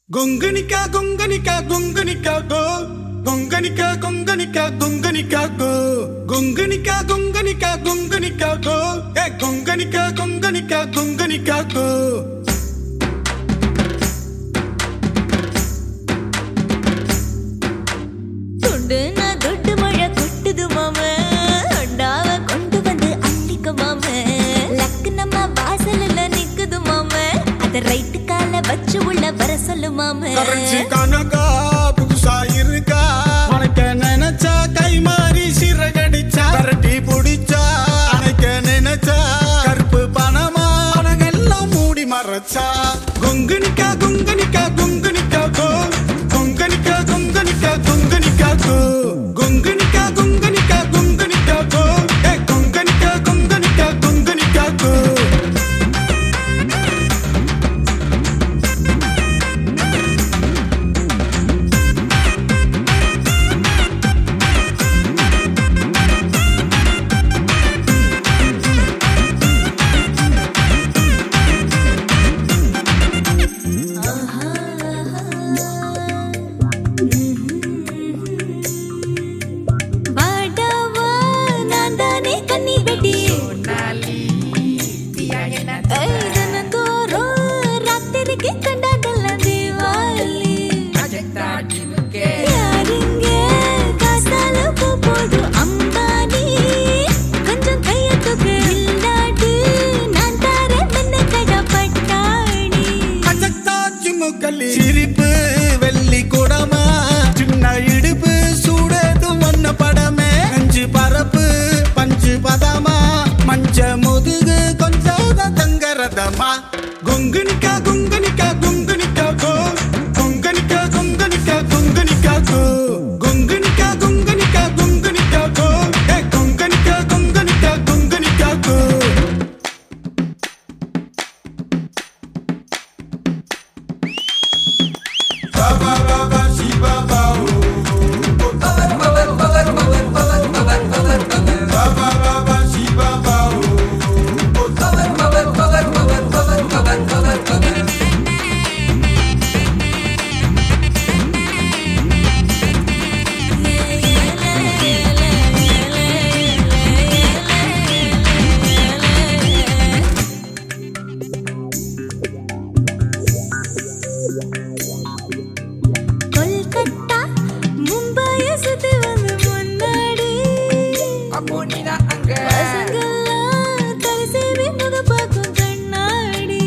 గొంగనిక గొంగనిక గొంగనిక గో గొంగనిక గొంగనిక గొంగనిక గో గొంగనిక గొంగనిక గొంగనిక గో ఏ గొంగనిక గొంగనిక గొంగనిక గో துண்டுன துட்டு மழை கொட்டுது மாம அண்டாவ கொண்டு வந்து அள்ளிக்க மாம லக்கு நம்ம வாசல்ல நிக்குது மாம அத ரைட்டு கால வச்சு உள்ள வர சொல்லு மாம கரன்சி கணக்கா புதுசா இருக்கா உனக்கு நினைச்சா கை மாறி சிறகடிச்சா விரட்டி புடிச்சா அணைக்க நினைச்சா கருப்பு பணமா பணங்கெல்லாம் மூடி மறைச்சா கொங்கனிக்கா கொங்கனிக்கா கொங்கனிக்கா கோ கொங்கனிக்கா கொங்கனிக்கா கொங்கனிக்கா கோ கொங்கனிக்கா கொங்கனிக்கா கொங்கனிக்கா கோ ஏ கொங்கனிக்கா கொங்கனிக்கா கொங்கனிக்கா கோ வாடாவா நான் தானே கண்ணி வெட்டி ஏய், தினந்தோறும் ராத்திரிக்கு கொண்டாடலாம் தீபாவளி. யாருங்க காசால பூ போடும் அம்பானி? கொஞ்சம் கைய தூக்கு. இல்லாட்டி நான் தாரேன் மென்னக்கடை பட்டாணி. அஜத்தாச்சி முக்கல்லி சிரிப்பு வெள்ளி குடமா சின்ன இடுப்பு சூடேதும் ஒன்ன படமே அஞ்சு பரப்பு பஞ்சு பதமா மஞ்ச முதுகு கொஞ்சம் தங்கரதமா கொங்கனிக்கா கொங்கனிக்கா கொங்கனிக்கா கோ கொங்கனிக்கா கொங்கனிக்கா கொங்கனிக்கா கோ கொங்கனிக்கா கொங்கனிக்கா கொங்கனிக்கா கோ ஏ கொங்கனிக்கா கொங்கனிக்கா கொங்கனிக்கா கோ கொல்கத்தா மும்பைய சுத்தி வந்து முன்னாடி பசங்கெல்லாம் தலை சீவி முக பார்க்கும் கண்ணாடி.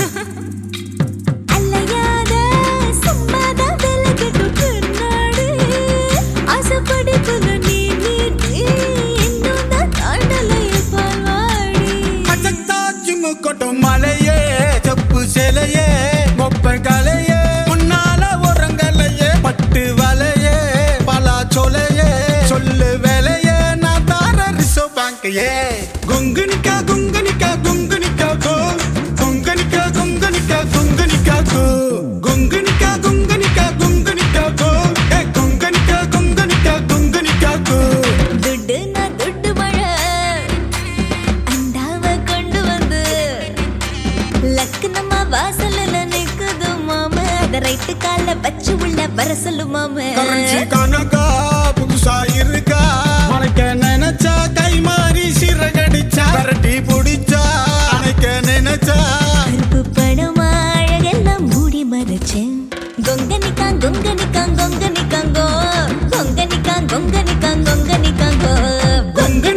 அலையாத சும்மாத வேலை கட்டும் கண்ணாடி. ஆசைப்படிப்புல நீ நீட்டி, இன்னும் தான் தாண்டலையே பால்வாடி. அச்சத்தாச்சி முக்கட்டும் மலையே செப்பு சிலையே மொப்ப கலையே முன்னால உரங்கலையே பட்டு வலையே பலா சொலையே சொல்லு வேலையே நான் தார ரிசர்வ் பேங்கையே கொங்கனிக்கா கொங்கனிக்கா கொங்கனிக்கா கோ கொங்கனிக்கா கொங்கனிக்கா கொங்கனிக்கா கோ கொங்கனிக்கா கொங்கனிக்கா கொங்கனிக்கா கோ ஏ கொங்கனிக்கா கொங்கனிக்கா கொங்கனிக்கா கோ துட்டுனா துட்டு மழை. அண்டாவ கொண்டு வந்து லக்கு நம்ம வாசல்ல நிக்குது மாம அத ரைட்டு கால வச்சு உள்ள வர சொல்லு மாம கரன்சி கணக்கா புதுசா இருக்கா உனக்கு நினைச்சா கை மாறி சிறகடிச்சா விரட்டி புடிச்சா அணைக்க நினைச்சா கருப்பு படமா அழகெல்லாம் மூடி மறைச்சேன் கொங்கனிக்கான் கொங்கனிக்கான் கொங்கனிக்காங்கோ கொங்கனிக்கான் கொங்கனிக்கான் கொங்கனிக்காங்கோ கொங்கனி